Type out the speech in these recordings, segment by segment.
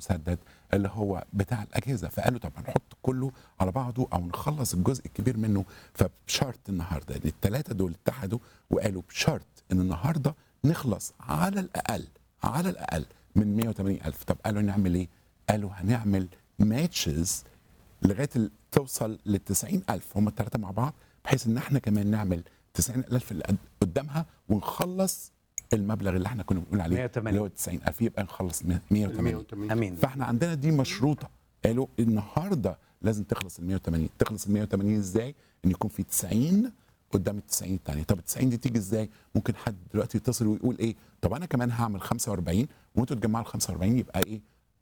مسدد اللي هو بتاع الاجهزه فقالوا طب هنحط كله على بعضه او نخلص الجزء الكبير منه فبشرط النهارده الثلاثه دول اتحدوا وقالوا بشرط ان النهارده نخلص على الاقل على الاقل من 180 الف طب قالوا نعمل ايه؟ قالوا هنعمل ماتشز لغايه ال- توصل لل 90 الف هم الثلاثه مع بعض بحيث ان احنا كمان نعمل 90 الف اللي قد- قدامها ونخلص المبلغ اللي احنا كنا بنقول عليه 180. اللي هو 90 الف يبقى نخلص 180 180 امين فاحنا عندنا دي مشروطه قالوا النهارده لازم تخلص ال 180 تخلص ال 180 ازاي ان يكون في 90 قدام ال 90 الثانيه طب ال 90 دي تيجي ازاي ممكن حد دلوقتي يتصل ويقول ايه طب انا كمان هعمل 45 وانتوا تجمعوا ال 45 يبقى ايه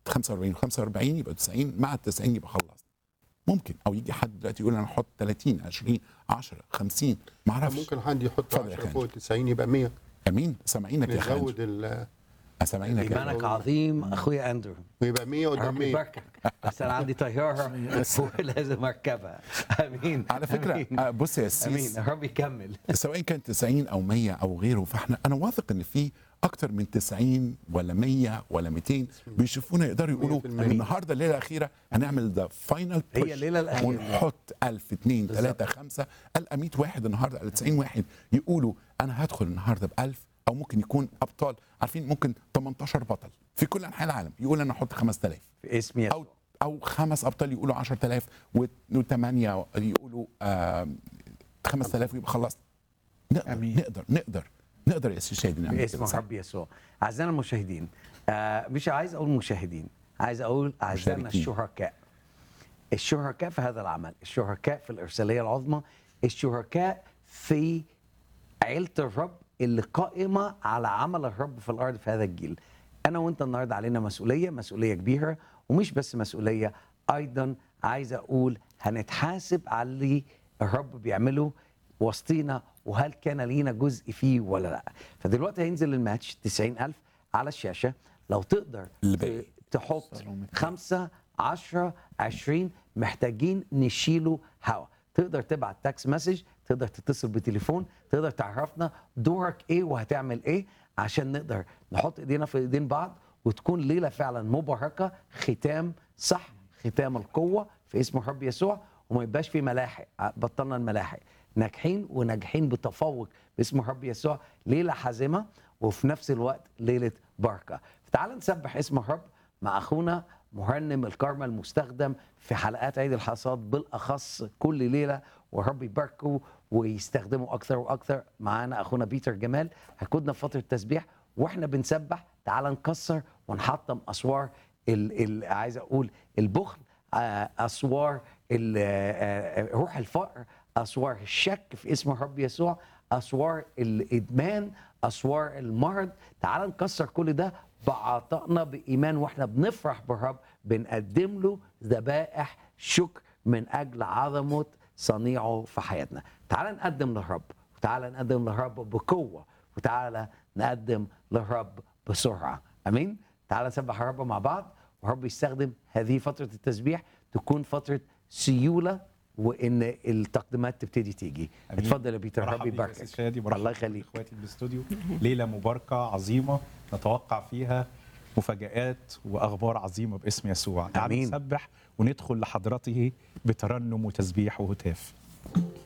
45 45 يبقى 90 مع ال 90 يبقى خلص ممكن او يجي حد دلوقتي يقول انا هحط 30 20 10 50 ما اعرفش ممكن حد يحط اتفضل يا 10 خالد. فوق 90 يبقى 100 امين سامعينك يا خالد نزود ال سامعينك يا ايمانك عظيم اخويا اندرو ويبقى 100 قدام ربي 100 يباركك بس انا عندي طياره ولازم اركبها امين على فكره امين, آه، بص يا سيس أمين. ربي يكمل سواء كان 90 او 100 او غيره فاحنا انا واثق ان في اكتر من 90 ولا 100 ولا 200 بيشوفونا يقدروا يقولوا 100% النهارده الليله الاخيره هنعمل ذا فاينل هي الليلة الأخيرة. ونحط 1000 2 3 5 قال 100 واحد النهارده قال 90 واحد يقولوا انا هدخل النهارده ب 1000 او ممكن يكون ابطال عارفين ممكن 18 بطل في كل انحاء العالم يقول انا احط 5000 في اسم يسوع او او خمس ابطال يقولوا 10000 وثمانيه يقولوا آه 5000 ويبقى خلصنا نقدر أمين. نقدر نقدر نقدر يا سي شادي نعمل باسم كده، صح؟ رب يسوع اعزائنا المشاهدين آه مش عايز اقول مشاهدين عايز اقول اعزائنا مشاركين. الشركاء الشركاء في هذا العمل الشركاء في الارساليه العظمى الشركاء في عيله الرب اللي قائمه على عمل الرب في الارض في هذا الجيل انا وانت النهارده علينا مسؤوليه مسؤوليه كبيره ومش بس مسؤوليه ايضا عايز اقول هنتحاسب على اللي الرب بيعمله وسطينا وهل كان لينا جزء فيه ولا لا فدلوقتي هينزل الماتش 90000 على الشاشه لو تقدر اللي باقي. تحط سلام. خمسة عشرة عشرين محتاجين نشيله هوا تقدر تبعت تاكس مسج تقدر تتصل بتليفون تقدر تعرفنا دورك ايه وهتعمل ايه عشان نقدر نحط ايدينا في ايدين بعض وتكون ليله فعلا مباركه ختام صح ختام القوه في اسم الرب يسوع وما يبقاش في ملاحق بطلنا الملاحق ناجحين وناجحين بتفوق باسم الرب يسوع ليله حازمه وفي نفس الوقت ليله بركه فتعال نسبح اسم الرب مع اخونا مرنم الكارما المستخدم في حلقات عيد الحصاد بالاخص كل ليله والرب يباركه ويستخدمه اكثر واكثر معانا اخونا بيتر جمال هيكوننا في فتره تسبيح واحنا بنسبح تعال نكسر ونحطم اسوار ال ال عايز اقول البخل آه، اسوار ال- آه، آه، روح الفقر اسوار الشك في اسم الرب يسوع اسوار الادمان اسوار المرض تعال نكسر كل ده بعطائنا بايمان واحنا بنفرح بالرب بنقدم له ذبائح شكر من اجل عظمه صنيعه في حياتنا تعال نقدم للرب وتعال نقدم للرب بقوه وتعال نقدم للرب بسرعه امين تعال نسبح الرب مع بعض والرب يستخدم هذه فتره التسبيح تكون فتره سيوله وان التقديمات تبتدي تيجي أمين. اتفضل يا بيتر مرحبا ربي بيك يا يباركك أستاذ شادي مرحبا الله بيك يخليك اخواتي في الاستوديو ليله مباركه عظيمه نتوقع فيها مفاجآت واخبار عظيمه باسم يسوع تعالوا آمين. نسبح وندخل لحضرته بترنم وتسبيح وهتاف